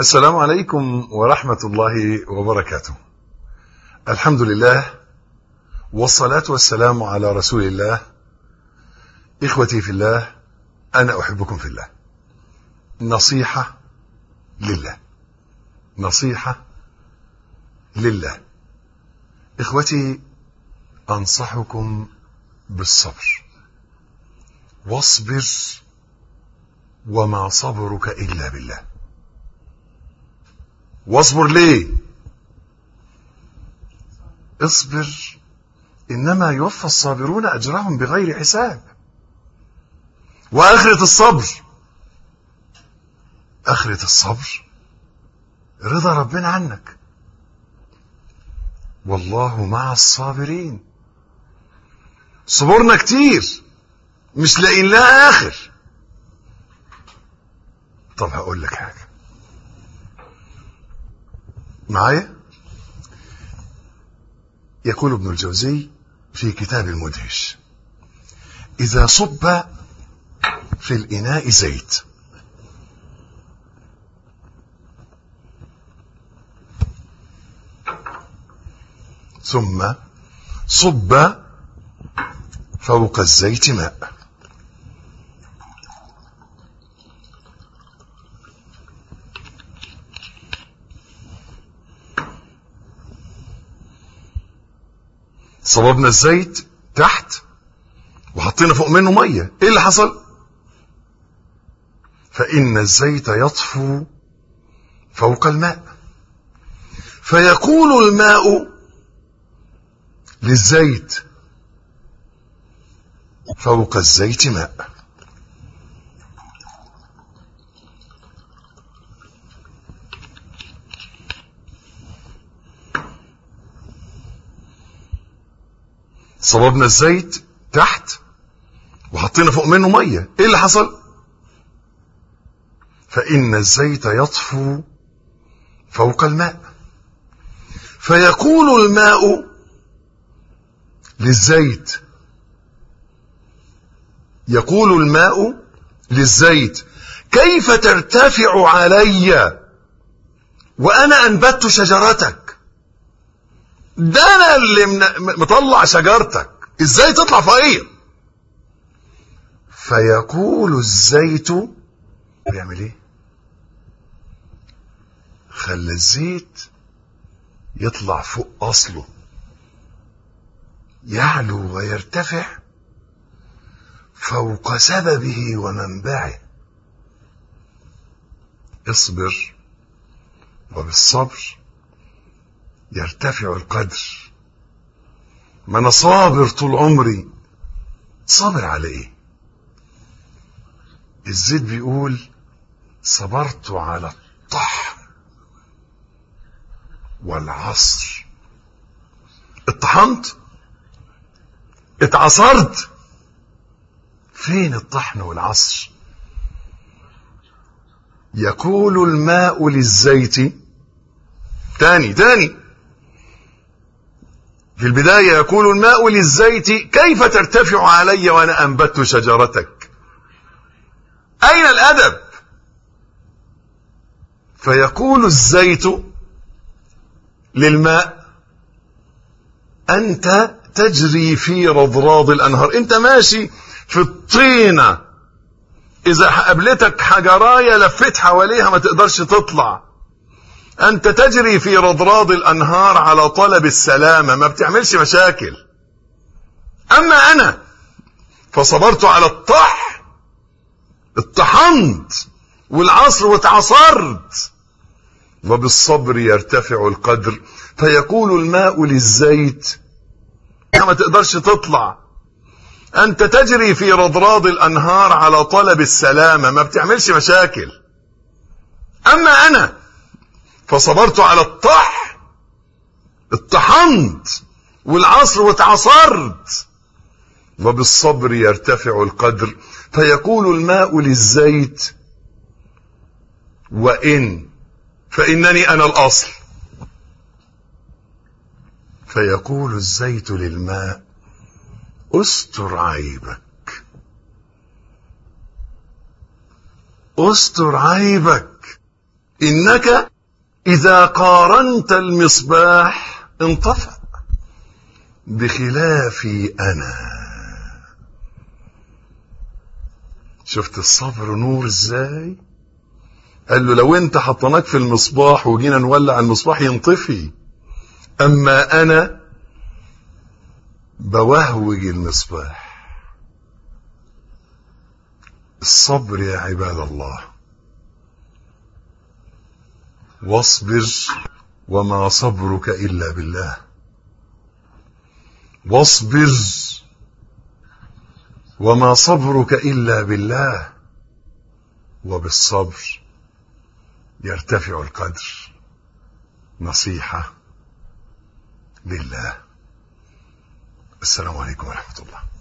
السلام عليكم ورحمة الله وبركاته. الحمد لله والصلاة والسلام على رسول الله. إخوتي في الله أنا أحبكم في الله. نصيحة لله. نصيحة لله. إخوتي أنصحكم بالصبر. واصبر وما صبرك إلا بالله. واصبر ليه اصبر انما يوفى الصابرون اجرهم بغير حساب واخره الصبر اخره الصبر رضا ربنا عنك والله مع الصابرين صبرنا كتير مش لاقيين لها اخر طب هقول لك حاجه معايا يقول ابن الجوزي في كتاب المدهش إذا صب في الإناء زيت ثم صب فوق الزيت ماء صببنا الزيت تحت وحطينا فوق منه ميه ايه اللي حصل فان الزيت يطفو فوق الماء فيقول الماء للزيت فوق الزيت ماء صببنا الزيت تحت وحطينا فوق منه ميه ايه اللي حصل فان الزيت يطفو فوق الماء فيقول الماء للزيت يقول الماء للزيت كيف ترتفع علي وانا انبت شجرتك ده انا اللي مطلع شجرتك ازاي تطلع فقير فيقول الزيت بيعمل ايه خلى الزيت يطلع فوق اصله يعلو ويرتفع فوق سببه ومنبعه اصبر وبالصبر يرتفع القدر ما انا صابر طول عمري صابر على ايه الزيد بيقول صبرت على الطحن والعصر اتطحنت اتعصرت فين الطحن والعصر يقول الماء للزيت تاني تاني في البداية يقول الماء للزيت كيف ترتفع علي وأنا أنبت شجرتك أين الأدب فيقول الزيت للماء أنت تجري في رضراض الأنهار أنت ماشي في الطينة إذا قابلتك حجراية لفيت حواليها ما تقدرش تطلع أنت تجري في رضراض الأنهار على طلب السلامة ما بتعملش مشاكل أما أنا فصبرت على الطح اتطحنت والعصر واتعصرت وبالصبر يرتفع القدر فيقول الماء للزيت ما تقدرش تطلع أنت تجري في رضراض الأنهار على طلب السلامة ما بتعملش مشاكل أما أنا فصبرت على الطح اتطحنت والعصر واتعصرت وبالصبر يرتفع القدر فيقول الماء للزيت وإن فإنني أنا الأصل فيقول الزيت للماء استر عيبك استر عيبك إنك إذا قارنت المصباح انطفأ بخلافي أنا شفت الصبر نور ازاي قال له لو انت حطيناك في المصباح وجينا نولع المصباح ينطفي اما انا بوهوج المصباح الصبر يا عباد الله واصبر وما صبرك الا بالله واصبر وما صبرك الا بالله وبالصبر يرتفع القدر نصيحه لله السلام عليكم ورحمه الله